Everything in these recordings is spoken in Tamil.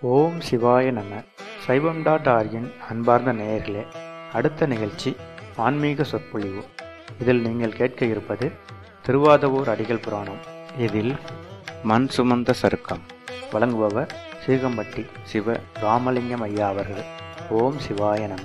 ஓம் சிவாய நம சைவம் டாட் ஆர்கின் அன்பார்ந்த நேயர்களே அடுத்த நிகழ்ச்சி ஆன்மீக சொற்பொழிவு இதில் நீங்கள் கேட்க இருப்பது திருவாதவூர் அடிகள் புராணம் இதில் மண் சுமந்த சருக்கம் வழங்குபவர் சீகம்பட்டி சிவ ராமலிங்கம் ஐயா அவர்கள் ஓம் சிவாய நம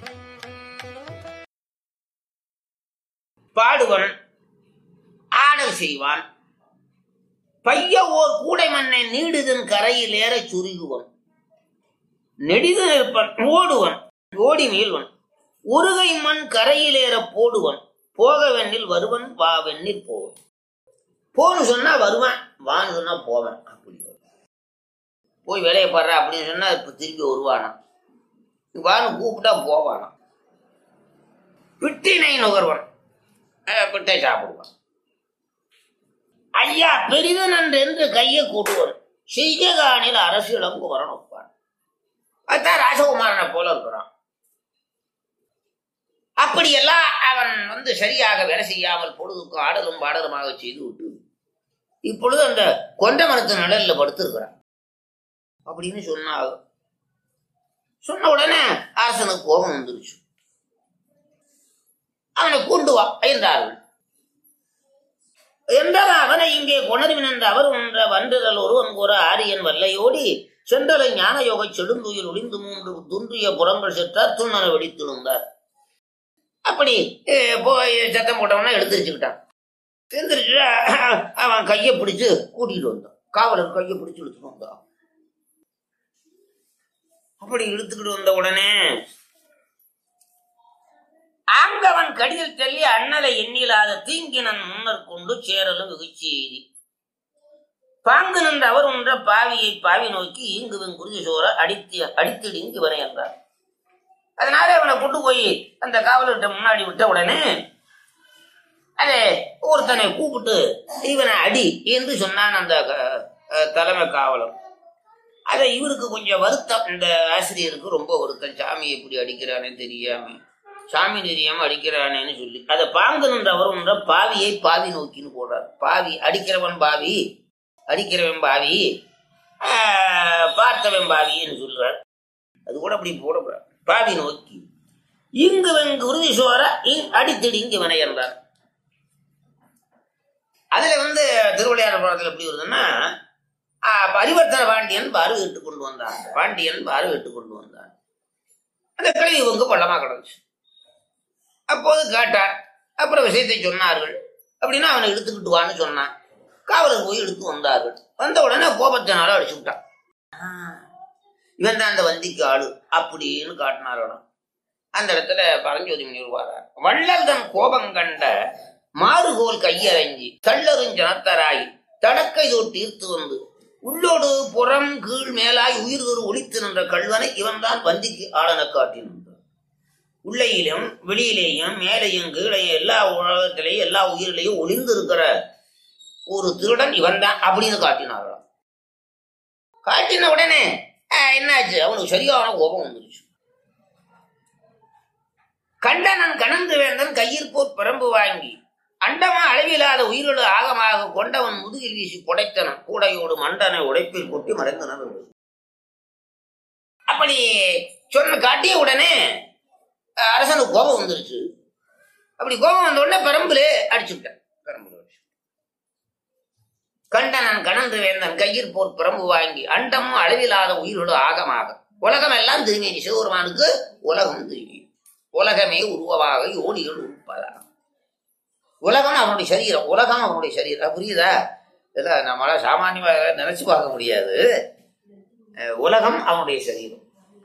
பாடுவன் ஆடல் செய்வான் பைய ஓர் கூடை மண்ணை நீடுதன் கரையில் ஏறச் சுருகுவன் நெடிது நிற்பன் ஓடுவன் ஓடி மீள்வன் உருகை மண் கரையில் ஏற போடுவன் போக வெண்ணில் வருவன் வா வெண்ணில் போவன் போன்னு சொன்னா வருவான் வான்னு சொன்னா போவன் அப்படி போய் வேலையை பாடுற அப்படின்னு சொன்னா இப்ப திருப்பி வருவானாம் வான்னு கூப்பிட்டா போவானாம் பிட்டினை நுகர்வன் அஹ் பிட்டை சாப்பிடுவான் ஐயா பெரிது நன்று என்று கையை கூட்டுவன் செய்கானில் அரசு இளங்கு வரணும் ஒப்பான் அதான் ராசகுமாரனை போல இருக்கிறான் அப்படியெல்லாம் அவன் வந்து சரியாக வேலை செய்யாமல் பொழுதுக்கு ஆடலும் பாடலுமாக செய்து விட்டு இப்பொழுது அந்த கொண்ட மரத்து நிழல்ல படுத்திருக்கிறான் அப்படின்னு சொன்னாங்க சொன்ன உடனே அரசனுக்கு கோபம் வந்துருச்சு அவனை கொண்டு வா என்றார்கள் என்றால் அவனை இங்கே கொணர்வின் என்ற அவர் ஒன்ற வன்றுதல் ஒருவன் கூற ஆரியன் வல்லையோடி சென்றலை ஞான யோக செடுந்துயில் ஒளிந்து மூன்று துன்றிய புறங்கள் செற்றார் துண்ணன வெடித்திருந்தார் அப்படி அஹ், போய் சத்தம் போட்டவனா எடுத்து வச்சுக்கிட்டான் எந்திரிச்சு அவன் கையை பிடிச்சு கூட்டிட்டு வந்தான் காவலர் கையை பிடிச்சு இழுத்துட்டு வந்தான் அப்படி இழுத்துக்கிட்டு வந்த உடனே ஆங்கவன் கடிதல் தள்ளி அண்ணலை எண்ணிலாத தீங்கினன் முன்னர் கொண்டு சேரலும் வெகுச்சி எய்தி பாங்கு நின்ற அவர் ஒன்ற பாவியை பாவி நோக்கி ஈங்குவன் குருதி சோர அடித்து அடித்திடுங்கி வரை என்றார் அதனால அவனை கொண்டு போய் அந்த காவலர்கிட்ட முன்னாடி விட்ட உடனே அதே ஒருத்தனை கூப்பிட்டு இவனை அடி என்று சொன்னான் அந்த க- அஹ் தலைமை காவலர் அதை இவருக்கு கொஞ்சம் வருத்தம் இந்த ஆசிரியருக்கு ரொம்ப வருத்தம் சாமி எப்படி அடிக்கிறானே தெரியாம சாமி தெரியாம அடிக்கிறானேன்னு சொல்லி அதை பாங்கு நின்றவர் என்ற பாவியை பாவி நோக்கின்னு போடுறார் பாவி அடிக்கிறவன் பாவி அடிக்கிறவன் பாவி ஆஹ், பார்த்தவன் பாவின்னு சொல்றார் அது கூட அப்படி போடக்கூடாது பாவி நோக்கி இங்கு வெங்கு உறுதி சோர இங் அடித்திடு இங்கு வினை என்றார் அதுல வந்து திருவிளையாடல் படத்துல எப்படி வருதுன்னா ஆஹ், பரிவர்த்தன பாண்டியன் பார்வையிட்டு கொண்டு வந்தான் பாண்டியன் பார்வையிட்டு கொண்டு வந்தான் அந்த கிளவி இவங்க பள்ளமா கிடந்துச்சு அப்போது கேட்டார் அப்புறம் விஷயத்தை சொன்னார்கள் அப்படின்னா அவனை இழுத்துக்கிட்டு வான்னு சொன்னான் காவலர் போய் இழுத்து வந்தார்கள் வந்த உடனே கோபத்தினால அடிச்சு விட்டான் இவன் தான் அந்த வந்திக்கு ஆளு அப்படின்னு காட்டினாரோடம் அந்த இடத்துல பரஞ்சோதி முனிவர் வாரார் வள்ளல் தன் கோபம் கண்ட மாறுகோல் கையறைஞ்சி தள்ளரும் ஜனத்தராய் தடக்கை தொட்டு ஈர்த்து வந்து உள்ளோடு புறம் கீழ் மேலாய் உயிர் ஒரு ஒளித்து நின்ற கல்வனை இவன்தான் வந்திக்கு ஆளன காட்டினான் உள்ளையிலும் வெளியிலேயும் மேலையும் கீழையும் எல்லா உலகத்திலையும் எல்லா உயிரிலையும் ஒளிந்து இருக்கிற ஒரு திருடன் இவன் தான் அப்படின்னு காட்டினார்களாம் காட்டின உடனே ஆஹ், என்னாச்சு அவனுக்கு சரியான கோபம் வந்துருச்சு கண்டனன் கணந்து வேந்தன் கையிற்போர் பரம்பு வாங்கி அண்டமா அளவில்லாத உயிரோடு ஆகமாக கொண்டவன் முதுகில் வீசி புடைத்தனன் கூடையோடு மண்டனை உடைப்பில் கொட்டி மறைந்தனன் அப்படி சொன்ன காட்டிய உடனே அஹ் அரசனுக்கு கோபம் வந்துருச்சு அப்படி கோபம் வந்த உடனே பெரம்புல அடிச்சுட்டேன் பெரம்புல அடிச்சு கண்டனன் கணந்து வேந்தன் கையில் போர் பிரம்பு வாங்கி அண்டமும் அளவில்லாத உயிரோடு ஆகமாக உலகம் எல்லாம் திருமேனி சிவபெருமானுக்கு உலகம் திரும்பி உலகமே உருவமாக யோனிகள் உருப்பதா உலகம் அவனுடைய சரீரம் உலகம் அவனுடைய சரீரம் புரியுதா இல்ல நம்மளால சாமானியமா நினைச்சு பார்க்க முடியாது அஹ் உலகம் அவனுடைய சரீரம்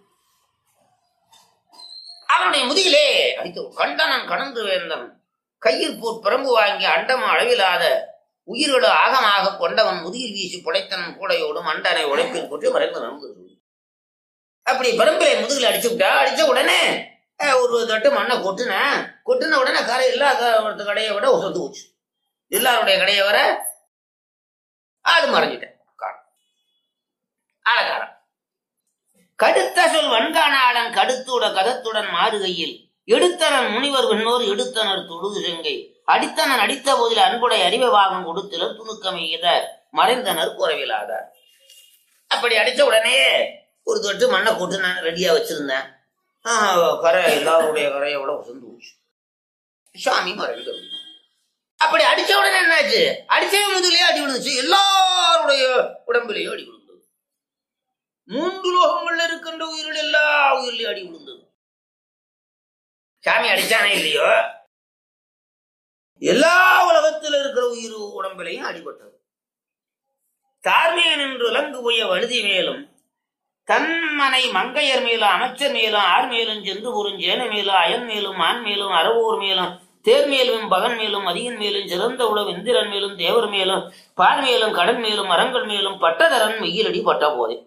அவனுடைய முதுகிலே அடித்து கண்டனன் கடந்து வேந்தன் கையில் போர் பிரம்பு வாங்கி அண்டமும் அளவில்லாத உயிரோடு ஆகமாக கொண்டவன் முதுகில் வீசி புடைத்தனன் கூடையோடு மண்டனை உழைப்பில் கொண்டு மறைந்து நடந்தது அப்படி பெரும்பிலை முதுகில் அடிச்சு விட்டா அடிச்ச உடனே அஹ், ஒரு தட்டு மண்ணை கொட்டுன கொட்டுன உடனே கரை இல்லாத ஒருத்த கடையை விட சொத்து போச்சு எல்லாருடைய கடையை வர ஆடு மறைஞ்சிட்டேன் காணும் ஆளக்காரன் கடுத்த சொல் வன்கானாளன் கடுத்துட கதத்துடன் மாறுகையில் எடுத்தனன் முனிவர் விண்ணோர் எடுத்தனர் தொழுது செங்கை அடித்தனன் அடித்த போதில் அன்புடை அறிவை வாகம் கொடுத்திலர் துணுக்கம் எய்த மறைந்தனர் குறைவிலாதார் அப்படி அடிச்ச உடனே ஒரு தொட்டு மண்ணை போட்டு நான் ரெடியா வச்சிருந்தேன் ஆஹ், கரை எல்லாருடைய கரையை விட உசந்து போச்சு சாமி மறைந்து அப்படி அடிச்ச உடனே என்னாச்சு அடிச்சே முதுலயே அடி விழுந்துச்சு எல்லாருடைய உடம்பிலேயும் அடி விழுந்தது மூன்று லோகங்கள்ல இருக்கின்ற உயிரில் எல்லா உயிரிலையும் அடி விழுந்தது சாமி அடிச்சானே இல்லையோ எல்லா உலகத்தில் இருக்கிற உயிர் உடம்பிலையும் அடிபட்டது தார்மேன் என்று விலங்கு போய வழுதி மேலும் தன்மனை மங்கையர் மேலும் அமைச்சர் மேலும் ஆர் மேலும் சென்று ஒரு ஜேன மேலும் அயன் மேலும் ஆண் மேலும் அறவோர் மேலும் தேர் மேலும் பகன் மேலும் அதிகன் மேலும் சிறந்த உழவு இந்திரன் மேலும் தேவர் மேலும் பார் மேலும் கடன் மேலும் மரங்கள் மேலும் பட்டதரன் மெய்யிலடி பட்ட போதே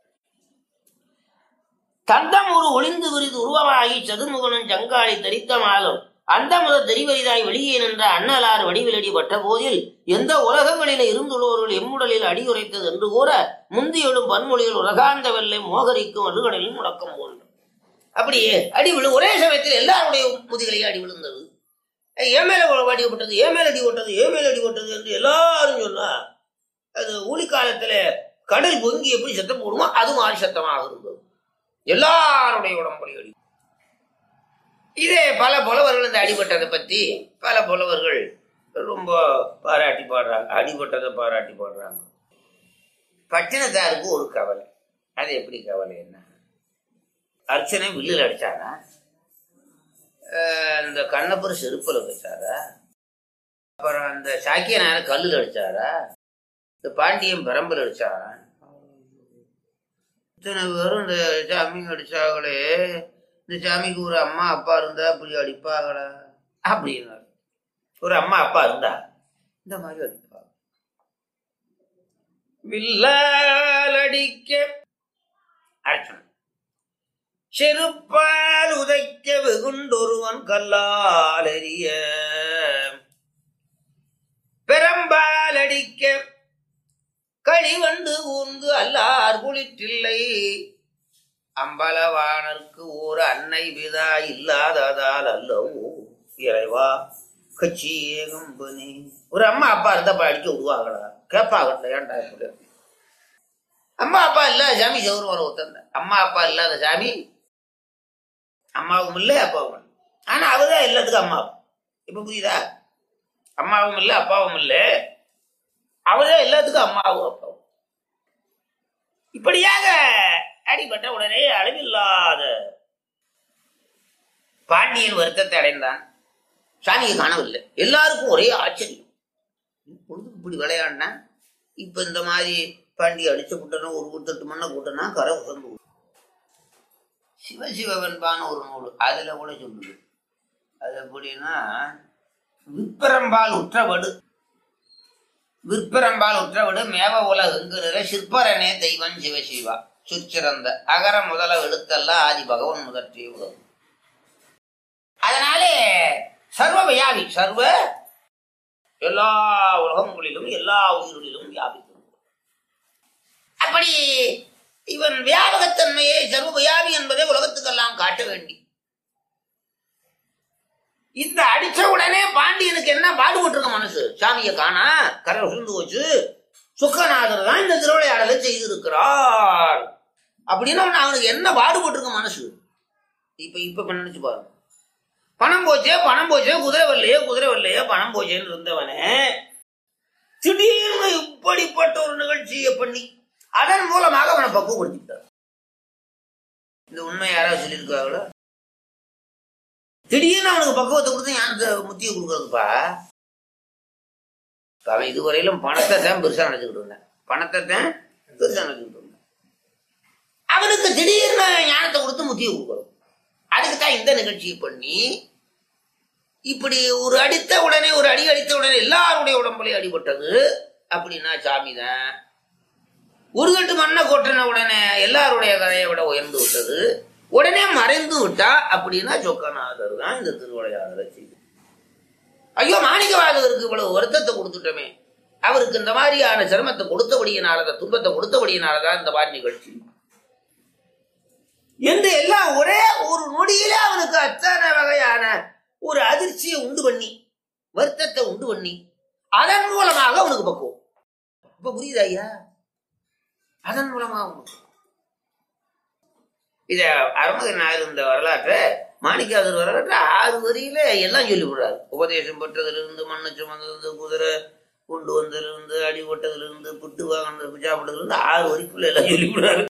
தந்தம் ஒரு ஒளிந்து விரிது உருவமாகி சதுர்முகனும் ஜங்காளி தரித்தமாலும் அந்த முதல் தெரிவரிதாய் வெளியே நின்ற அண்ணலார் வடிவிலடி பட்ட போதில் எந்த உலகங்களில இருந்துள்ளவர்கள் எம்முடலில் அடியுரைத்தது என்று கூற முந்தியொழும் பன்மொழியில் உலகாந்த வெள்ளை மோகரிக்கும் அழுகடலில் முழக்கம் போன்று அப்படியே அடி விழு ஒரே சமயத்தில் எல்லாருடைய முதுகலையும் அடி விழுந்தது ஏன் மேல அடி விட்டது ஏன் மேல அடி விட்டது ஏன் மேல அடி விட்டது என்று எல்லாரும் சொன்னா அது ஊழி காலத்துல கடல் பொங்கி எப்படி சத்தம் போடுமோ அது மாதிரி சத்தமாக இருந்தது எல்லாருடைய உடம்புலையும் அடி இதே பல புலவர்கள் இந்த அடிபட்டதை பத்தி பல புலவர்கள் ரொம்ப பாராட்டி பாடுறாங்க அடிபட்டதை பாராட்டி பாடுறாங்க பட்டினத்தாருக்கு ஒரு கவலை அது எப்படி கவலை என்ன அர்ச்சனை வில்லில் அடிச்சாரா அஹ் இந்த கண்ணப்பர் செருப்பில் வச்சாரா அப்புறம் அந்த சாக்கியனார கல்லில் அடிச்சாரா இந்த பாண்டியன் பெரம்பல் அடிச்சாரா இத்தனை பேரும் இந்த சாமி அடிச்சாங்களே இந்த சாமிக்கு ஒரு அம்மா அப்பா இருந்தா இப்படி அடிப்பாங்களா அப்படின்னாரு ஒரு அம்மா அப்பா இருந்தா இந்த மாதிரி அடிப்பாங்க வில்லால் அடிக்க அர்ச்சனை செருப்பால் உதைக்க வெகுண்டொருவன் கல்லால் எறிய பெரம்பால் அடிக்க களிவண்டு ஊர்ந்து அல்லார் குளிற்றில்லை அம்பலவானருக்கு ஓர் அன்னை விதா இல்லாததால் அல்லவோ இறைவா கட்சி ஏகம்பனி ஒரு அம்மா அப்பா இருந்தா அப்ப அடிக்க விடுவாங்களா கேட்பாங்கல்ல ஏன்டா இப்படி அம்மா அப்பா இல்லாத சாமி சௌர் வர ஒருத்தந்த அம்மா அப்பா இல்லாத சாமி அம்மாவும் இல்லை அப்பாவும் இல்லை ஆனா அவர்தான் எல்லாத்துக்கும் அம்மா அப்பா. இப்ப புரியுதா அம்மாவும் இல்லை அப்பாவும் இல்லை அவரே எல்லாத்துக்கும் அம்மாவும் அப்பாவும் இப்படியாக அடிபட்ட உடனே அளவில்லாத பாண்டியன் வருத்தத்தை அடைந்தான் சாமியை காணவில்லை எல்லாருக்கும் ஒரே ஆச்சரியம் பொழுது இப்படி விளையாடினா இப்ப இந்த மாதிரி பாண்டி அடிச்சு விட்டனா ஒரு கூட்டத்து மண்ணை கூட்டனா கரை உசந்து விடும். சிவசிவவென்பான ஒரு நூல் அதுல கூட சொல்லுது அது எப்படின்னா விற்பரம்பால் உற்றவடு விற்பரம்பால் உற்றவடு மேவ உலகுங்கிற சிற்பரனே தெய்வம் சிவசிவா சுச்சிறந்த அகர முதல எழுத்தல்ல ஆதி பகவன் முதற்றிய உலகம் அதனாலே சர்வ வியாபி சர்வ எல்லா உலகங்களிலும் எல்லா உயிர்களிலும் வியாபிக்கும் அப்படி இவன் வியாபகத்தன்மையை சர்வ வியாபி என்பதை உலகத்துக்கெல்லாம் காட்ட வேண்டி இந்த அடிச்ச உடனே பாண்டியனுக்கு என்ன பாடுபட்டு இருக்க மனசு சாமியை காணா கரை சுருந்து போச்சு சுக்கநாதர் தான் இந்த திருவிளையாடலை செய்திருக்கிறார் அப்படின்னு அவன் அவனுக்கு என்ன பாடுபட்டு இருக்க மனசு இப்ப இப்ப நினைச்சு பாருங்க பணம் போச்சே பணம் போச்சே குதிரை வரலையே குதிரை வரலையே பணம் போச்சேன்னு இருந்தவனே திடீர்னு இப்படிப்பட்ட ஒரு நிகழ்ச்சியை பண்ணி அதன் மூலமாக அவனை பக்குவப்படுத்திட்டார் இந்த உண்மை யாராவது சொல்லியிருக்காங்களோ திடீர்னு அவனுக்கு பக்குவத்தை கொடுத்து ஞானத்தை முத்திய கொடுக்கறதுப்பா இப்ப அவன் இதுவரையிலும் பணத்தை தான் பெருசா நினைச்சுக்கிட்டு இருந்தேன் பணத்தை தான் பெருசா நினைச்சுக்கிட்டு இருந்தேன் அவனுக்கு திடீர்னு ஞானத்தை கொடுத்து முத்திய கொடுக்கணும் அதுக்கு தான் இந்த நிகழ்ச்சியை பண்ணி இப்படி ஒரு அடித்த உடனே ஒரு அடி அடித்த உடனே எல்லாருடைய உடம்புலையும் அடிபட்டது அப்படின்னா சாமி தான் ஒரு கட்டு மண்ணை கொட்டின உடனே எல்லாருடைய கரையை விட உயர்ந்து விட்டது உடனே மறைந்து விட்டா அப்படின்னா சொக்கநாதர் தான் இந்த திருவிளையாடலை செய்து ஐயோ மாணிக்கவாதகருக்கு இவ்வளவு வருத்தத்தை கொடுத்துட்டோமே அவருக்கு இந்த மாதிரியான சிரமத்தை கொடுத்தபடியினாலதான் துன்பத்தை கொடுத்தபடியினாலதான் இந்த மாதிரி நிகழ்ச்சி என்று எல்லாம் ஒரே ஒரு நொடியிலே அவனுக்கு அத்தனை வகையான ஒரு அதிர்ச்சியை உண்டு பண்ணி வருத்தத்தை உண்டு பண்ணி அதன் மூலமாக அவனுக்கு பக்குவம் இப்ப புரியுதா ஐயா அதன் மூலமாக உண்டு. இத அருமகன் நாயர் இந்த வரலாற்றை மாணிக்காதர் வரலாற்றை ஆறு வரியில எல்லாம் சொல்லி விடுறாரு உபதேசம் பெற்றதிலிருந்து மண்ணு சுமந்ததிலிருந்து குதிரை கொண்டு வந்ததிலிருந்து அடிபட்டதிலிருந்து புட்டு வாங்கினது பிச்சாப்பட்டதிலிருந்து ஆறு வரிக்குள்ள எல்லாம் சொல்லி விடுறாரு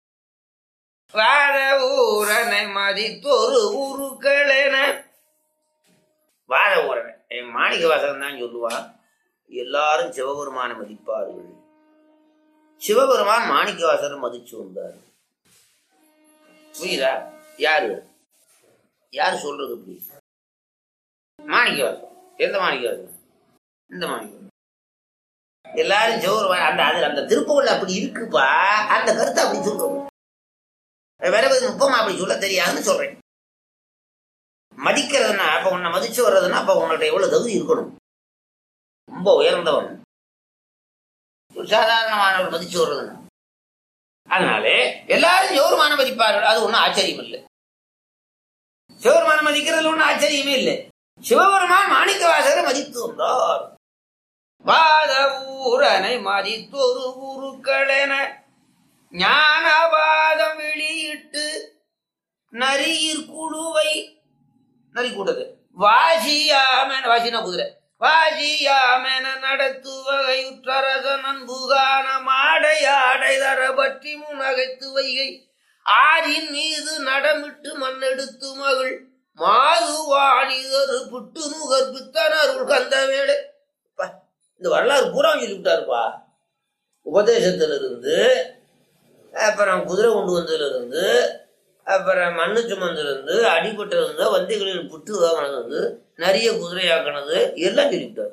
வார ஊரனை மதித்தொரு உருக்களென வார ஊரனை என் மாணிக்க வாசகம் தான் சொல்லுவான் எல்லாரும் சிவபெருமானை மதிப்பார்கள் சிவபெருமான் மாணிக்கவாசகரை மதிச்சு வந்தார் புரியுதா யாரு யாரு சொல்றது இப்படி மாணிக்கவாசகம் எந்த மாணிக்கவாசகம் இந்த மாணிக்கவாசகம் எல்லாரும் சிவபெருமான் அந்த அது அந்த திருப்புகள்ல அப்படி இருக்குப்பா அந்த கருத்தை அப்படி சொல்றோம் வேற நுட்பமா அப்படி சொல்ல தெரியாதுன்னு சொல்றேன் மதிக்கிறதுனா அப்ப உன்னை மதிச்சு வர்றதுன்னா அப்ப உன்கிட்ட எவ்வளவு தகுதி இருக்கணும் ரொம்ப உயர்ந்தவன் ஒரு சாதாரணமானவர் மதிச்சு வர்றதுன்னா அதனாலே எல்லாரும் சிவருமான மதிப்பார்கள் அது ஒண்ணும் ஆச்சரியம் இல்லை சிவருமான மதிக்கிறதுல ஒண்ணும் ஆச்சரியமே இல்லை சிவபெருமான் மாணிக்க வாசகரை மதித்து வந்தார் வாத ஊரனை மதித்தொரு குருக்களென ஞானவாதம் வெளியிட்டு நரியிற் குழுவை நரி கூட்டது வாசியாமென வாசினா குதிரை வாசியாமென நடத்து வகையுற்றரசன் அன்புகான மாடை ஆடை தர பற்றி முனகைத்து வைகை ஆரின் மீது நடமிட்டு மண்ணெடுத்து மகள் மாது வாணிதரு புட்டு நுகர் பித்தனருள் கந்த வேடு இந்த வரலாறு பூரா சொல்லிவிட்டாருப்பா உபதேசத்திலிருந்து அப்புறம் குதிரை கொண்டு வந்ததுலேருந்து அப்புறம் மண்ணு சுமந்திலிருந்து அடிபட்டதுலேருந்து வந்திகளில் புட்டு வாங்கினது நிறைய குதிரையாக்கினது எல்லாம் சொல்லிவிட்டார்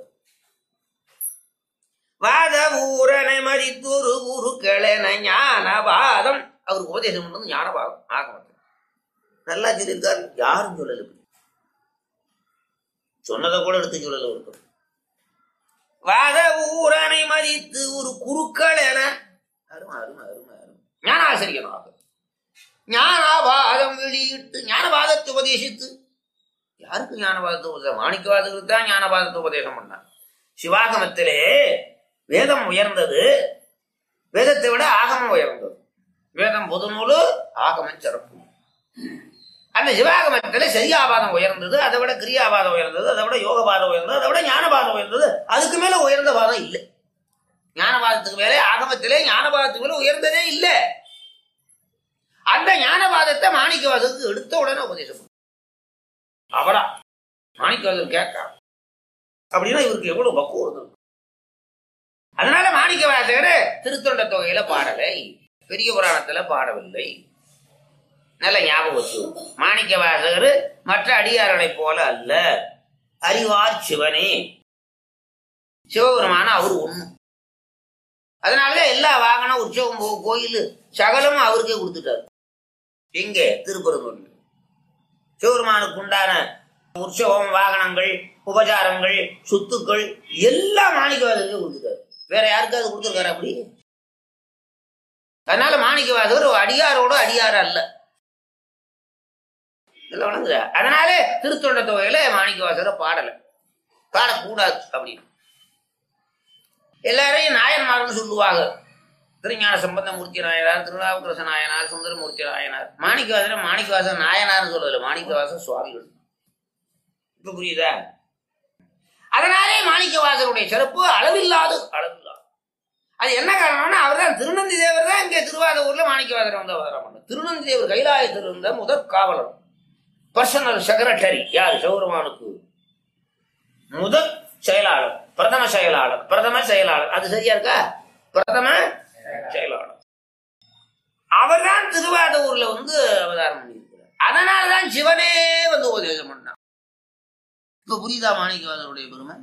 வாத ஊரனை மதித்தூரு ஊரு கிளன ஞான வாதம் அவருக்கு உபதேசம் பண்ணது ஞானவாதம் ஆக மாட்டேன் நல்லா சொல்லியிருக்காரு யாரும் சொல்லல இப்படி சொன்னதை கூட எடுத்து சொல்லல இருக்கும் வாத ஊரனை மதித்து ஒரு குருக்கள் என அருமை அருமை அருமை அருமை ஞானாசிரியனாக ஞானவாதம் வெளியிட்டு ஞானவாதத்தை உபதேசித்து யாருக்கு ஞானவாதத்தை உபதேசம் மாணிக்கவாதத்துக்கு தான் ஞானவாதத்தை உபதேசம் பண்ணார் சிவாகமத்திலே வேதம் உயர்ந்தது வேதத்தை விட ஆகமம் உயர்ந்தது வேதம் பொதுநூலு ஆகமம் சிறப்பு அந்த சிவாகமத்தில் சரியாபாதம் உயர்ந்தது அதை விட கிரியாபாதம் உயர்ந்தது அதை விட யோகபாதம் உயர்ந்தது அதை விட ஞானபாதம் உயர்ந்தது அதுக்கு மேல உயர்ந்த பாதம் இல்லை ஞானபாதத்துக்கு மேலே ஆகமத்திலே ஞானபாதத்துக்கு மேல உயர்ந்ததே இல்லை அந்த ஞானபாதத்தை மாணிக்கவாசத்துக்கு எடுத்த உடனே உபதேசம் பண்ணார். அவரா மாணிக்கவாசர் கேட்க அப்படின்னா இவருக்கு எவ்வளவு பக்குவம் இருந்தது அதனால மாணிக்கவாசகர் திருத்தொண்ட தொகையில பாடலை பெரிய புராணத்துல பாடவில்லை நல்ல ஞாபகம் வச்சு மாணிக்க வாசகர் மற்ற அடியார்களைப் போல அல்ல அறிவார் சிவனே சிவபெருமான அவர் ஒண்ணு அதனால எல்லா வாகனம் உற்சவம் போ- கோயில் சகலமும் அவருக்கே கொடுத்துட்டாரு எங்க திருப்பரங்குன்ற சிவபெருமானுக்கு உண்டான உற்சவம் வாகனங்கள் உபசாரங்கள் சொத்துக்கள் எல்லாம் மாணிக்கவாசகருக்கே கொடுத்துட்டாரு வேற யாருக்காவது கொடுத்துருக்காரு அப்படி அதனால மாணிக்கவாசகர் ஒரு அடியாரோட அடியார் அல்ல இதெல்லாம் வணங்குற அதனாலே திருத்தொண்ட தொகையில மாணிக்கவாசகரை பாடல பாடக்கூடாது அப்படின்னு எல்லாரையும் நாயன்மார்னு சொல்லுவாங்க திருஞான சம்பந்தமூர்த்தி நாயனார் திருநாவுக்கரச நாயனார் சுந்தரமூர்த்தி நாயனார் மாணிக்கவாசகர் மாணிக்கவாசகர் நாயனார்னு சொல்லல மாணிக்கவாசகர் சுவாமிகள் இப்ப புரியுதா அதனாலே மாணிக்கவாசகருடைய சிறப்பு அளவில்லாது அளவில்லாது அது என்ன காரணம்னா அவர் தான் திருநந்தி தேவர் தான் இங்கே திருவாதூர்ல மாணிக்கவாசகர் வந்து அவதாரம் பண்ணார் திருநந்தி தேவர் கைலாயத்தில் இருந்த முதற் காவலர் பர்சனல் செக்ரட்டரி யார் சிவபெருமானுக்கு முதல் செயலாளர் பிரதம செயலாளர் பிரதம செயலாளர் அது சரியா இருக்கா பிரதம செயலாளர் அவர்தான் திருவாதூர்ல வந்து அவதாரம் பண்ணியிருக்கிறார் அதனாலதான் சிவனே வந்து உபதேசம் பண்ணான் இப்ப புரியுதா மாணிக்கவாதருடைய பெருமை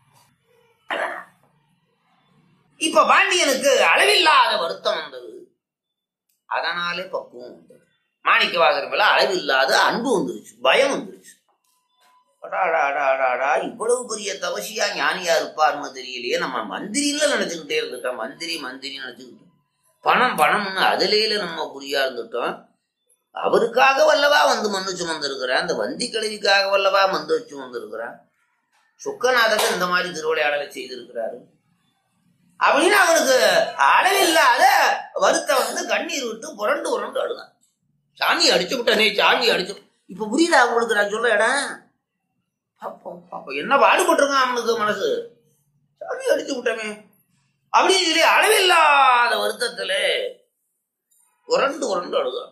இப்ப பாண்டியனுக்கு அளவில்லாத வருத்தம் வந்தது அதனாலே பக்குவம் வந்தது மாணிக்கவாசகர் மேல அளவில்லாத அன்பு வந்துருச்சு பயம் வந்துருச்சு அடாடா அடா அடா அடா இவ்வளவு பெரிய தவசியா ஞானியா இருப்பார்னு தெரியலையே நம்ம மந்திரில நினைச்சுக்கிட்டே இருந்துட்டோம் மந்திரி மந்திரி நினைச்சுக்கிட்டோம் பணம் பணம்னு அதிலேல நம்ம குறியா இருந்துட்டோம் அவருக்காக வல்லவா வந்து மண்ணு சுமந்திருக்கிறான் அந்த வந்தி கிழவிக்காக வல்லவா மந்து சுமந்திருக்கிறான் சுக்கநாதர் இந்த மாதிரி திருவிளையாடலை செய்திருக்கிறாரு அப்படின்னு அவனுக்கு அளவில்லாத வருத்தம் வந்து கண்ணீர் விட்டு புரண்டு புரண்டு அழுதான் சாமி அடிச்சு விட்டனே சாமி அடிச்சு இப்ப புரியுதா உங்களுக்கு நான் சொல்ற இடம் பாப்போம் பாப்போம் என்ன பாடுபட்டிருக்கான் அவனுக்கு மனசு சாமி அடிச்சு விட்டமே அப்படின்னு சொல்லி அளவில்லாத வருத்தத்துல உரண்டு உரண்டு அழுதான்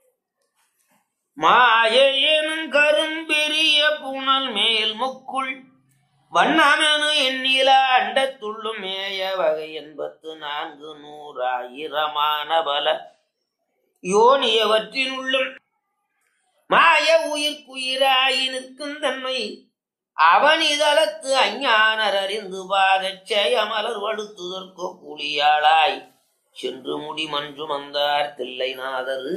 மாயேனும் கரும்பெரிய புனல் மேல் முக்குள் வண்ணமெனு எண்ணில அண்டத்துள்ளும் மேய வகை எண்பத்து நான்கு நூறாயிரமான பல யோனியவற்றினுள்ளும் மாய உயிர்க்குயிராயி நிற்கும் தன்மை அவனிதளத்து அஞ்ஞானர் அறிந்து பாதச்செயமலர் வடுத்துதற்கோ கூலியாளாய் சென்று முடி மஞ்சு மந்தார் தில்லைநாதரு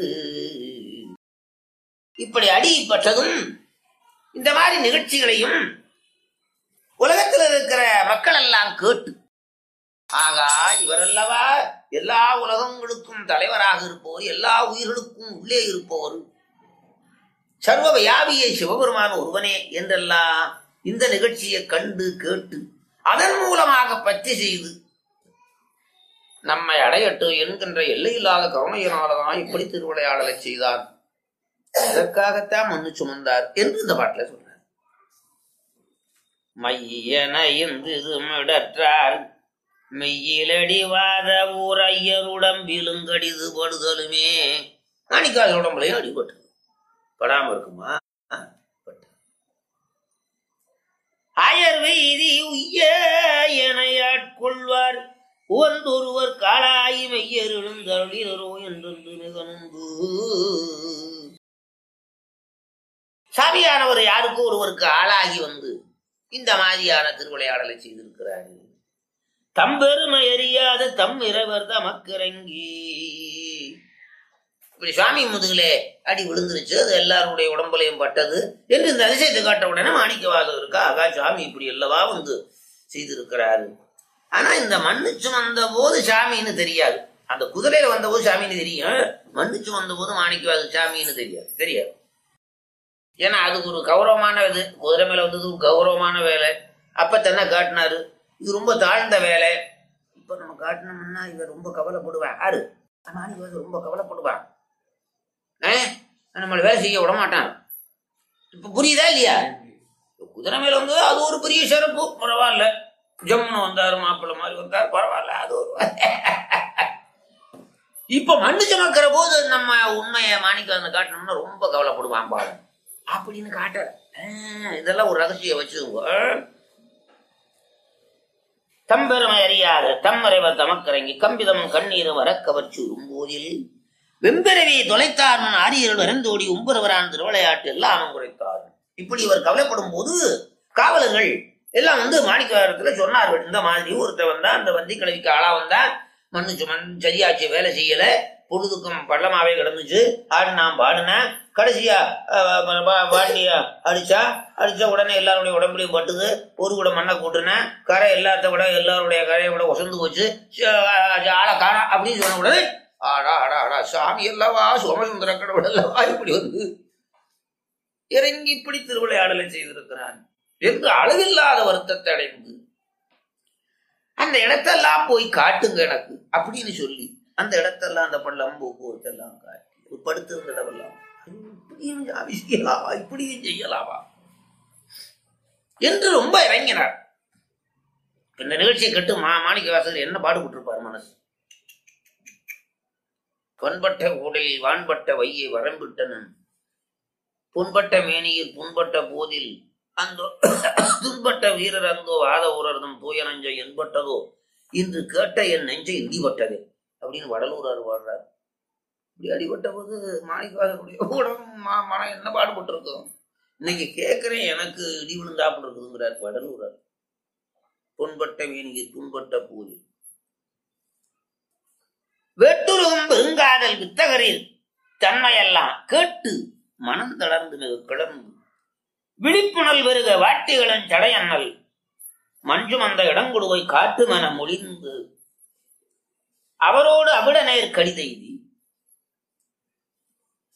இப்படி அடிப்பட்டதும் இந்த மாதிரி நிகழ்ச்சிகளையும் உலகத்தில் இருக்கிற மக்கள் எல்லாம் கேட்டு ஆகா இவரல்லவா எல்லா உலகங்களுக்கும் தலைவராக இருப்பவர் எல்லா உயிர்களுக்கும் உள்ளே இருப்பவர் சர்வ வியாபியை சிவபெருமான் ஒருவனே என்றெல்லாம் இந்த நிகழ்ச்சியை கண்டு கேட்டு அதன் மூலமாக பற்றி செய்து நம்மை அடையட்டும் என்கின்ற எல்லையில்லாத கருணையினாலதான் இப்படி திருவிளையாடலை செய்தார் அதற்காகத்தான் மண்ணு சுமந்தார் என்று இந்த பாட்டில் சொல்றார் மையன இந்து மிடற்றார் மெய்யிலடிவாத ஊர் ஐயருடம்பிலும் கடிது படுதலுமே மாணிக்காத உடம்புலையும் அடிபட்டு படாம இருக்குமா பட்டு. அயர் வெய்தி உய்ய எனையாட்கொள்வார் உவந்தொருவர் காளாயி மெய்யர் எழுந்தருளிரோ என்றென்று மிக நுங்கு சாமியானவர் யாருக்கோ ஒருவருக்கு ஆளாகி வந்து இந்த மாதிரியான திருவிளையாடலை செய்திருக்கிறார் தம்பெருமை அறியாத தம் இறைவர் தமக்கிறங்கி இப்படி சுவாமி முதுகிலே அடி விழுந்துருச்சு அது எல்லாருடைய உடம்புலையும் பட்டது என்று இந்த அதிசயத்தை காட்ட உடனே மாணிக்கவாதம் இருக்கா ஆகா சுவாமி இப்படி அல்லவா வந்து செய்திருக்கிறாரு ஆனா இந்த மண்ணு சுமந்த போது சாமின்னு தெரியாது அந்த குதிரையில வந்த போது சாமின்னு தெரியும் மண்ணு சுமந்த போது மாணிக்கவாத சாமின்னு தெரியாது தெரியாது ஏன்னா அதுக்கு ஒரு கௌரவமான இது குதிரை மேல வந்தது ஒரு கௌரவமான வேலை அப்ப தானே காட்டினாரு இது ரொம்ப தாழ்ந்த வேலை இப்ப நம்ம காட்டினோம்னா இவன் ரொம்ப கவலைப்படுவான் யாரு மாணிக்கவாத ரொம்ப கவலைப்படுவான் ஏன் நம்மளை வேலை செய்ய விட மாட்டான் இப்ப புரியுதா இல்லையா குதிரை மேல வந்தது அது ஒரு பெரிய சிறப்பு பரவாயில்ல ஜம்முன்னு வந்தாரு மாப்பிள்ளை மாதிரி வந்தார் பரவாயில்ல அது ஒரு இப்ப மண்ணு சுமக்கிற போது நம்ம உண்மையை மாணிக்க காட்டணும்னா ரொம்ப கவலைப்படுவான் பாரு அப்படின்னு காட்ட இதெல்லாம் ஒரு ரகசியம் வச்சுக்கோங்க தம்பெருமை அறியாத தம்மறைவர் தமக்கரங்கி கம்பிதம் கண்ணீரும் வரக்கவர்ச்சி உரும்போதில் வெம்பிரவி தொலைத்தார் முன் ஆரியர்கள் வரந்தோடி உம்புறவரான் திருவிளையாட்டு எல்லாம் குறைத்தார் இப்படி இவர் கவலைப்படும் போது காவலர்கள் எல்லாம் வந்து மாணிக்கவாரத்துல சொன்னார்கள் இந்த மாதிரி ஒருத்தர் வந்தா அந்த வந்தி கிழவிக்கு ஆளா வந்தா மண்ணு சுமன் சரியாச்சு வேலை செய்யல பொழுதுக்கும் பள்ளமாவே கிடந்துச்சு ஆடினான் பாடினேன் கடைசியா பாண்டியா அடிச்சா அடிச்ச உடனே எல்லாருடைய உடம்புலையும் பட்டுது ஒரு கூட மண்ணை கூட்டுனேன் கரை எல்லாத்த விட எல்லாருடைய கரையை விட ஒசந்து போச்சு ஆளை காணா அப்படின்னு சொன்ன உடனே ஆடா ஆடா ஆடா சாமி அல்லவா சோமசுந்தர கடவுள் அல்லவா இப்படி வந்து இறங்கி இப்படி திருவிளையாடலை செய்திருக்கிறான் என்று அளவில்லாத வருத்தத்தை அடைந்து அந்த இடத்தெல்லாம் போய் காட்டுங்க எனக்கு அப்படின்னு சொல்லி அந்த இடத்தெல்லாம் அந்த பள்ளம் போக்குவரத்தெல்லாம் காட்டி படுத்திருந்த இடமெல்லாம் இப்படியும் சாமி செய்யலாமா இப்படியும் செய்யலாமா என்று ரொம்ப இறங்கினார் இந்த நிகழ்ச்சியை கட்டு மா மாணிக்க வாசகர் என்ன பாடுபட்டிருப்பார் மனசு பொன்பட்ட கூடையில் வான்பட்ட வையை வரம்பிட்டனன் புண்பட்ட மேனியில் புண்பட்ட போதில் அந்தோ துன்பட்ட வீரர் அந்தோ வாத ஊரர்தம் தூய நஞ்சை என்பட்டதோ இன்று கேட்ட என் நெஞ்சை இடிபட்டது அப்படின்னு வடலூரார் வாழ்றார் இப்படி அடிபட்ட போது மாணிக்கவாசனுடைய உடம்பு மா- மனம் என்ன பாடுபட்டு இருக்கும் இன்னைக்கு கேட்கிறேன் எனக்கு இடி விழுந்தாப்புல இருக்குதுங்கிறார் வடலூரார் புண்பட்ட மேனியில் புண்பட்ட போதில் வெட்டுருகும் பெருங்காதல் வித்தகரில் தன்மையெல்லாம் கேட்டு மனம் தளர்ந்து மிக கிளர்ந்து விழிப்புணல் பெருக வாட்டிகளின் தடையண்ணல் மஞ்சும் அந்த இடங்குடுவை காட்டு மன முடிந்து அவரோடு அவிடநேர் கடிதெய்தி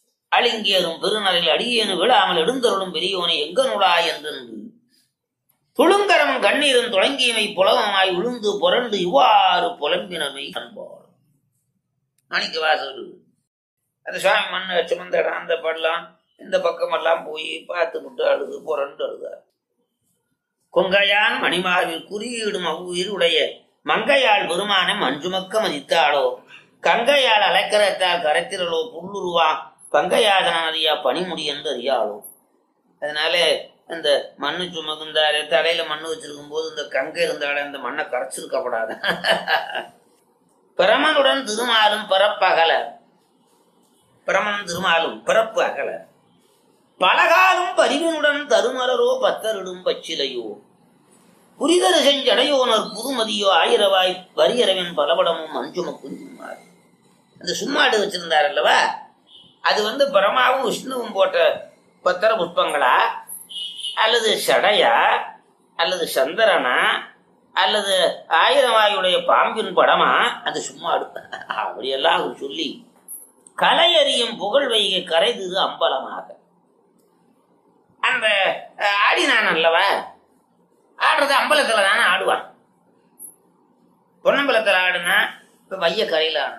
அழிங்கியரும் பெருநலில் அடியேனு விழாமல் எழுந்தருளும் பெரியோனை எங்க நூலா என்றென்று துளுங்கரமும் கண்ணீரும் தொடங்கியமை புலவமாய் விழுந்து புரண்டு இவ்வாறு புலம்பினமை அன்பாள் மாணிக்க வாசகர் அந்த சுவாமி மண்ணை சுமந்த இடம் அந்த பள்ளம் இந்த பக்கமெல்லாம் போய் பார்த்து விட்டு அழுது புரண்டு அழுதார் கொங்கையான் மணிமாவில் குறியீடும் அவ்வுயிர் உடைய மங்கையாள் பெருமானை மஞ்சுமக்க மதித்தாளோ கங்கையால் அலைக்கரத்தால் கரைத்திரளோ புல்லுருவா பங்கையாதன அறியா பனிமுடி என்று அறியாளோ அதனால இந்த மண்ணு சுமக்குந்தாரு தலையில மண்ணு வச்சிருக்கும் போது இந்த கங்கை இருந்தாலே அந்த மண்ணை கரைச்சிருக்கப்படாது பிரமனுடன் திருமாலும் பிறப்பகல பிரமன் திருமாலும் பிறப்பு அகல பலகாலும் பரிவனுடன் தருமரரோ பத்தரிடும் பச்சிலையோ புரிதரு செஞ்சடையோனர் புதுமதியோ ஆயிரவாய் வரியரவின் பலபடமும் மஞ்சுமக்கும் சும்மாறு அந்த சும்மாடு வச்சிருந்தார் அல்லவா அது வந்து பிரமாவும் விஷ்ணுவும் போட்ட பத்திர புஷ்பங்களா அல்லது சடையா அல்லது சந்திரனா அல்லது ஆயிரவாயுடைய பாம்பின் படமா அது சும்மாடு அப்படியெல்லாம் அவர் சொல்லி கலையறியும் புகழ் வைகை கரைதிரு அம்பலமாக அந்த அஹ், ஆடினான் அல்லவா ஆடுறது அம்பலத்துல தானே ஆடுவான் பொன்னம்பலத்துல ஆடுனா இப்ப வைய கரையில ஆடுனா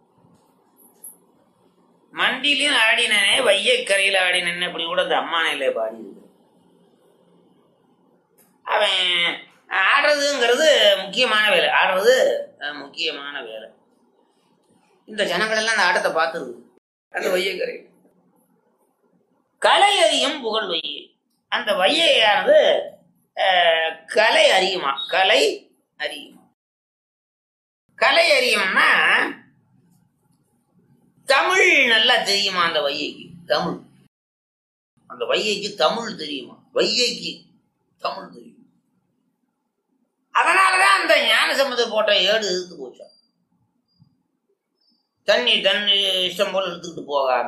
மண்டிலையும் ஆடினனே வைய கரையில ஆடினேன்னு அப்படி கூட அந்த அம்மானையில பாடி இருக்கு அவன் ஆடுறதுங்கிறது முக்கியமான வேலை ஆடுறது அஹ், முக்கியமான வேலை இந்த ஜனங்கள் எல்லாம் அந்த ஆட்டத்தை பார்த்துருக்கு அந்த வையக்கரை கலை அறியும் புகழ் வையை அந்த வையையானது அஹ், கலை அறியுமா கலை அறியுமா கலை அறியும்னா தமிழ் நல்லா தெரியுமா அந்த வையைக்கு தமிழ் அந்த வையைக்கு தமிழ் தெரியுமா வையைக்கு தமிழ் தெரியும் அதனாலதான் அந்த ஞானசம்பந்தர் போட்ட ஏடு இழுத்து போச்சான் தண்ணி தண்ணி இஷ்டம் போல எடுத்துக்கிட்டு போகாம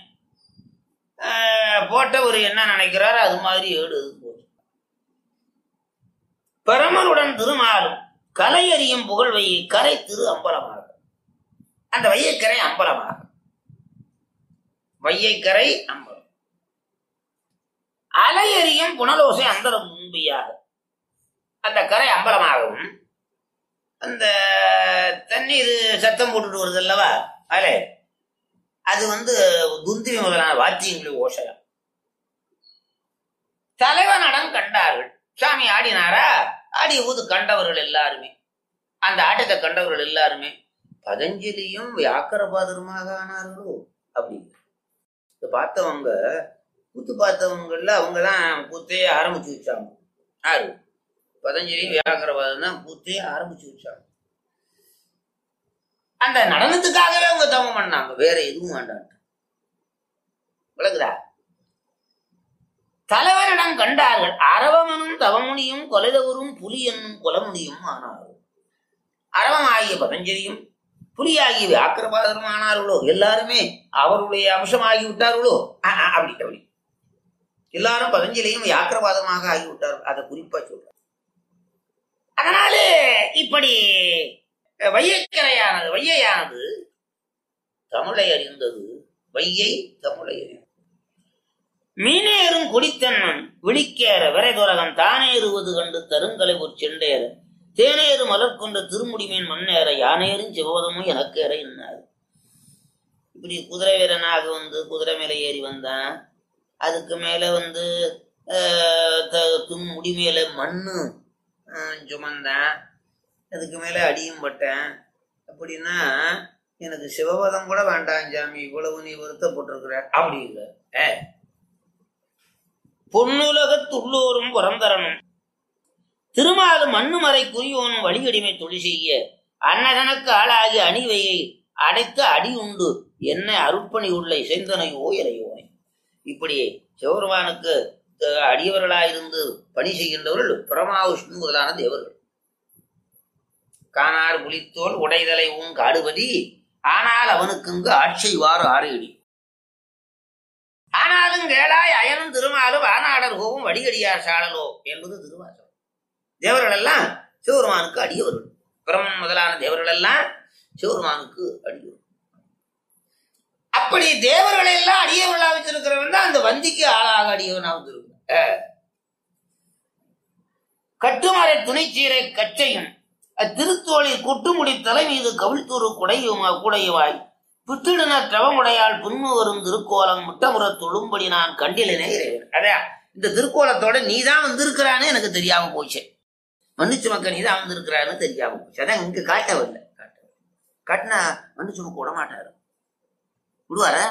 ஆஹ், போட்டவர் என்ன நினைக்கிறாரோ அது மாதிரி ஏடு இழுத்து போச்சு பெருமனுடன் திருமாலும் கலை அறியும் புகழ் வையை கரை திரு அம்பலமாக அந்த வையக்கரை அம்பலமாக வையக்கரை அம்பலம் அலை அறியும் புனலோசை அந்தரம் முன்பியாக அந்த கரை அம்பலமாகவும் அந்த தண்ணீர் சத்தம் போட்டுட்டு வருது அல்லவா அலை அது வந்து துந்திவி முதலான வாத்தியங்களின் ஓசையம் தலைவனிடம் கண்டார்கள் சாமி ஆடினாரா ஆடி ஊது கண்டவர்கள் எல்லாருமே அந்த ஆட்டத்தை கண்டவர்கள் எல்லாருமே பதஞ்சலியும் வியாக்கரபாதருமாக ஆனார்களோ அப்படி இதை பார்த்தவங்க கூத்து பார்த்தவங்கல்ல அவங்க தான் கூத்தையே ஆரம்பிச்சு வச்சாங்க யாரு பதஞ்சலியும் வியாக்கரபாதம் தான் கூத்தையே ஆரம்பிச்சு வச்சாங்க அந்த நடனத்துக்காகவே அவங்க தவம் பண்ணாங்க வேற எதுவும் வேண்டாம் விளக்குதா தலைவரிடம் கண்டார்கள் அரவமனும் தவமுனியும் கொலைதவரும் புலி என்னும் கொலமுனியும் ஆனார்கள் அரவம் ஆகிய பதஞ்சலியும் புலியாகிய வியாக்கிரபாதரும் ஆனார்களோ எல்லாருமே அவருடைய அம்சமாகி விட்டார்களோ ஆ, ஆ, அப்படி அப்படி எல்லாரும் பதஞ்சலியும் வியாக்கிரபாதமாக ஆகிவிட்டார்கள் அதை குறிப்பா சொல்றேன் அதனால இப்படி வையக்கரையானது வையையானது தமிழை அறிந்தது வையை தமிழை அறிந்தது மீனேறும் குடித்தன்னன் விழிக்கேற விரைதுரகம் தானேறுவது கண்டு தருங்கலை ஒரு செண்டேற தேனேறு மலர் கொண்ட திருமுடிமேன் மண்ணேற யானேறும் சிவபதமும் எனக்கேற என்னார் இப்படி குதிரை வீரனாக வந்து குதிரை மேல ஏறி வந்தான் அதுக்கு மேல வந்து ஆஹ், த- தும் முடி மேல மண்ணு ஆஹ், சுமந்தேன் அதுக்கு மேல அடியும் பட்டேன் அப்படின்னா எனக்கு சிவபதம் கூட வேண்டாம் சாமி இவ்வளவு நீ வருத்தப்பட்டிருக்கிற அப்படி இல்லை ஏ பொன்னுலகத்துள்ளோரும் புறந்தரனும் திருமாலும் மண்ணுமறை குறியோனும் வழியடிமை தொழில் செய்ய அன்னதனுக்கு ஆளாகி அணிவையை அடைத்து அடி உண்டு என்ன அருட்பணி உள்ள இசைந்தனையோ இறையோனை இப்படி சிவபெருமானுக்கு அஹ், அடியவர்களாயிருந்து பணி செய்கின்றவர்கள் பிரமா விஷ்ணு முதலான தேவர்கள் காணார் புலித்தோல் உடைதலை உன் காடுபதி ஆனால் அவனுக்குங்கு ஆட்சிவாறு ஆறையடி ஆனாலும் கேளாய் அயனும் திருமாலும் ஆனாடர் கோவும் வடிகடியார் சாழலோ என்பது திருவாசகம் தேவர்கள் எல்லாம் சிவபெருமானுக்கு அடியவர்கள் பிரம்மன் முதலான தேவர்கள் எல்லாம் சிவபெருமானுக்கு அடியவர் அப்படி தேவர்களை எல்லாம் அடியவர்களா வச்சிருக்கிறவன் தான் அந்த வந்திக்கு ஆளாக அடியவனா வந்திருக்க கட்டுமறை துணைச்சீரை கச்சையும் அத்திருத்தோளில் குட்டுமுடி தலை மீது கவிழ்த்தூறு குடையுமா கூடையுவாய் புத்திடுன தவமுடையால் புன்மு வரும் திருக்கோலம் முட்டமுற தொழும்படி நான் கண்டிலனே இறைவன் அதான் இந்த திருக்கோலத்தோட நீதான் வந்திருக்கிறான்னு எனக்கு தெரியாம போச்சு மன்னிச்சு மக்கள் நீதான் வந்திருக்கிறான்னு தெரியாம போச்சு அதான் இங்க காட்டவில்லை காட்டவில்லை. காட்டினா மன்னிச்சு மக்க விட மாட்டாரு விடுவாரா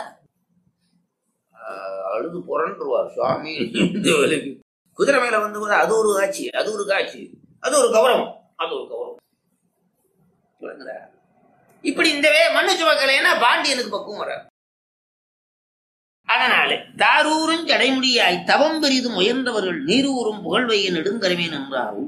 ஆஹ் அழுது புரண்டுருவார் சுவாமி இந்த வேலைக்கு குதிரை மேல வந்து கூட அது ஒரு காட்சி அது ஒரு காட்சி அது ஒரு கௌரவம் அது ஒரு கௌரவம் புரியுதுங்களா? இப்படி இந்த வே மன்னிச்சு மக்களேன்னா பாண்டியனுக்கு பக்குவம் வராது அதனாலே தாரூரும் ஜடைமுடியாய் தவம் பெரிது முயன்றவர்கள் நீரூரும் புகழ்வைய நெடுங்கரவேன் என்றாரும்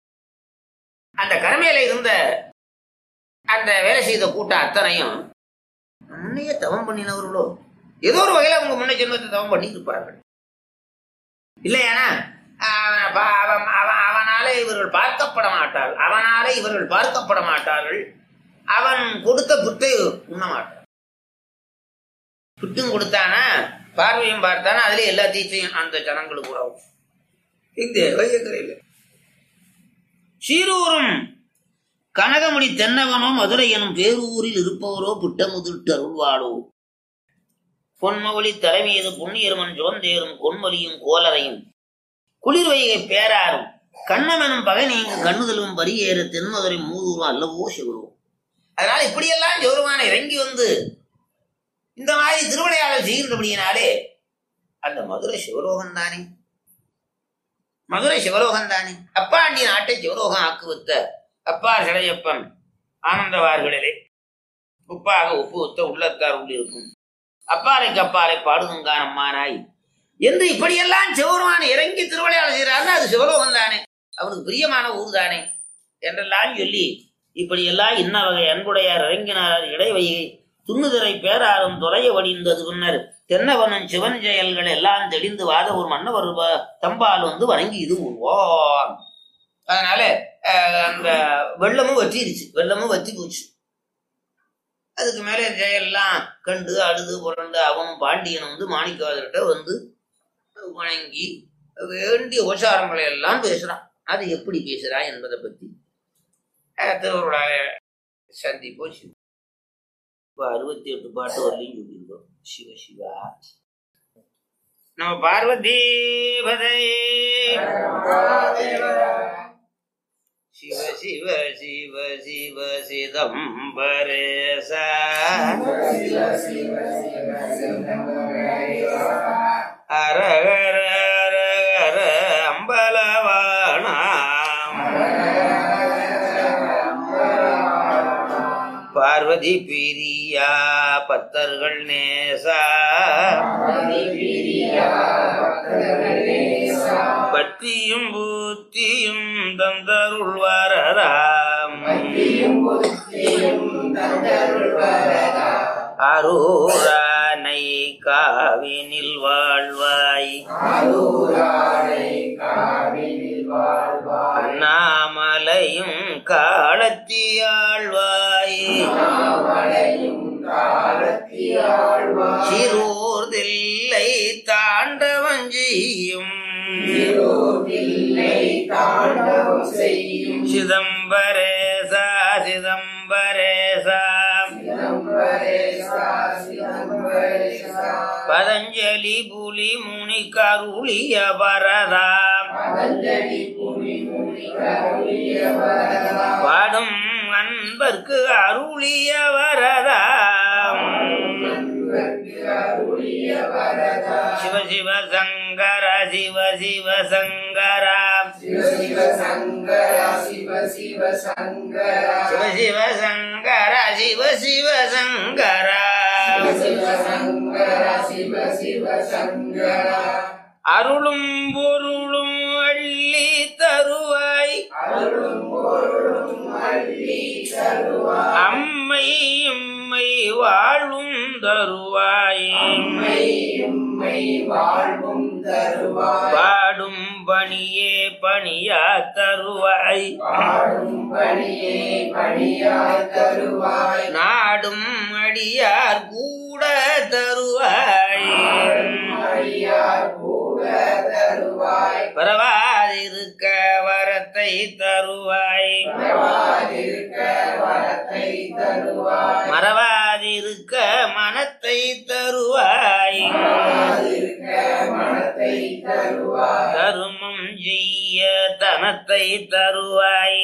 அந்த கரமேல இருந்த அந்த வேலை செய்த கூட்டம் அத்தனையும் முன்னையே தவம் பண்ணினவர்களோ ஏதோ ஒரு வகையில அவங்க முன்ன ஜென்மத்தை தவம் பண்ணி இருப்பார்கள் இல்லையானா அவன் பா- அவன் அவன் அவனாலே இவர்கள் பார்க்கப்பட மாட்டார்கள் அவனாலே இவர்கள் பார்க்கப்பட மாட்டார்கள் அவன் கொடுத்த புத்தை உண்ண மாட்டான் புட்டும் கொடுத்தானா பார்வையும் பார்த்தானா அதுல எல்லா தீச்சையும் அந்த ஜனங்களுக்கு உறவும் இந்த வையக்கரையில் சீரூரும் கனகமுடி தென்னவனோ மதுரை எனும் பேரூரில் இருப்பவரோ புட்டமுதிட்டு அருள்வாளோ பொன்மொழி தலைமீது புண்ணியருமன் ஜோந்தேரும் பொன்மொழியும் கோலரையும் குளிர் வைகை பேராரும் கண்ணமெனும் பகை நீங்க கண்ணுதலும் பரியேற தென்மதுரை மூதூரும் அல்லவோ சிவருவோம் அதனால இப்படியெல்லாம் ஜோருமான இறங்கி வந்து இந்த மாதிரி திருவிளையாடல் செய்கின்றபடியினாலே அந்த மதுரை சிவலோகம் தானே மதுரை சிவலோகம் தானே அப்பாண்டி நாட்டை சிவலோகம் ஆக்குவித்த அப்பா சடையப்பன் ஆனந்தவார்களிலே உப்பாக உப்பு உத்த உள்ளத்தார் உள்ளிருக்கும் அப்பாலைக்கு அப்பாலை பாடுதுங்கான் அம்மானாய் என்று இப்படியெல்லாம் சிவருமான் இறங்கி திருவிளையாடல் செய்கிறாருன்னா அது சிவலோகம் தானே அவனுக்கு பிரியமான ஊர் தானே என்றெல்லாம் சொல்லி இப்படியெல்லாம் இன்ன வகை அன்புடையார் இறங்கினார் இடைவையை துண்ணுதிரை பேராரும் தொலைய வடிந்தது பின்னர் தென்னவனன் சிவன் செயல்கள் எல்லாம் தெளிந்து வாத ஒரு மன்னவர் வ- தம்பால் வந்து வணங்கி இது உருவோம் அதனால அஹ், அந்த வெள்ளமும் வற்றிருச்சு வெள்ளமும் வற்றி போச்சு அதுக்கு மேலே ஜெயெல்லாம் கண்டு அழுது புரண்டு அவனும் பாண்டியனும் வந்து மாணிக்கவாதர்கிட்ட வந்து வணங்கி வேண்டிய உபசாரங்களை எல்லாம் பேசுறான் அது எப்படி பேசுறா என்பதை பத்தி அஹ், திருவருளாய சந்திப்போ சிவ இப்போ அறுபத்தி எட்டு பாட்டு வரலையும் சொல்லியிருக்கோம் சிவ சிவா நம்ம பார்வதி பதை சிவ சிவ சிவ சிவ சிதம்பரேச அரகர அரகர அம்பலவானாம் பார்வதி பிரியா பத்தர்கள் நேசா பத்தியும் பூத்தியும் தந்தருள் வரதாம் அரூரானை காவினில் வாழ்வாய் அண்ணாமலையும் காலத்தியாழ்வாய் சிறூர்தில்லை தாண்டவஞ்செய்யும் சிதம்பரேசா சிதம்பரேசா பதஞ்சலி புலி முனி கருளிய வரதாம் பாடும் அன்பர்க்கு அருளிய வரதாம் சிவ சிவ சங்கர சிவ சிவ சங்கரா சிவ சிவ சங்கர சிவ சிவ சங்கரா அருளும் பொருளும் அள்ளி தருவாய் அம்மை எம்மை வாழும் தருவாய் பாடும் பணியே பணியா தருவாய் நாடும் அடியார் கூட தருவாய் பரவாதிருக்க வரத்தை தருவாய் மறவாதிருக்க மனத்தை தருவாய் தருமம் செய்ய தனத்தை தருவாய்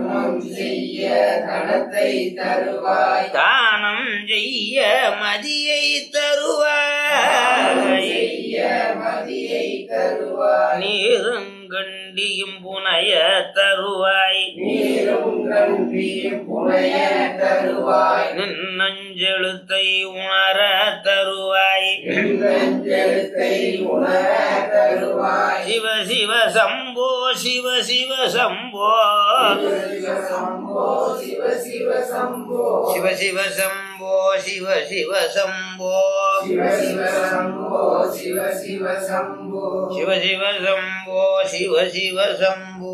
தானம் செய்ய மதியை தருவாய் நீருங்கண்டியும் புனைய தருவாய் நின்னஞ்செழுத்தை உணர தருவாய் சிவ சிவ சம்போ சிவ சிவ சம்போ சிவ சிவ சம்போ சிவ சிவ சம்போ சிவ சிவ சம்போ சிவ சிவ சம்போ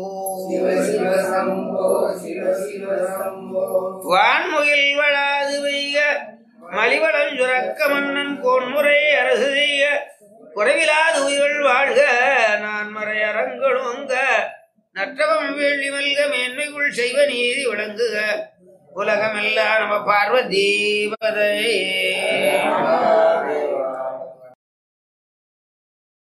வான்முகில் வளாது பெய்க மலிவளம் சுரக்க மன்னன் கோன்முறை அரசு செய்ய குறைவிலாது உயிர்கள் வாழ்க நான் மறை அரங்கழுங்க நற்றவம் வேள்வி மல்க மேன்மைக்குள் செய்வ நீதி விளங்குக உலகமெல்லாம் நம்ம பார்வதீபதை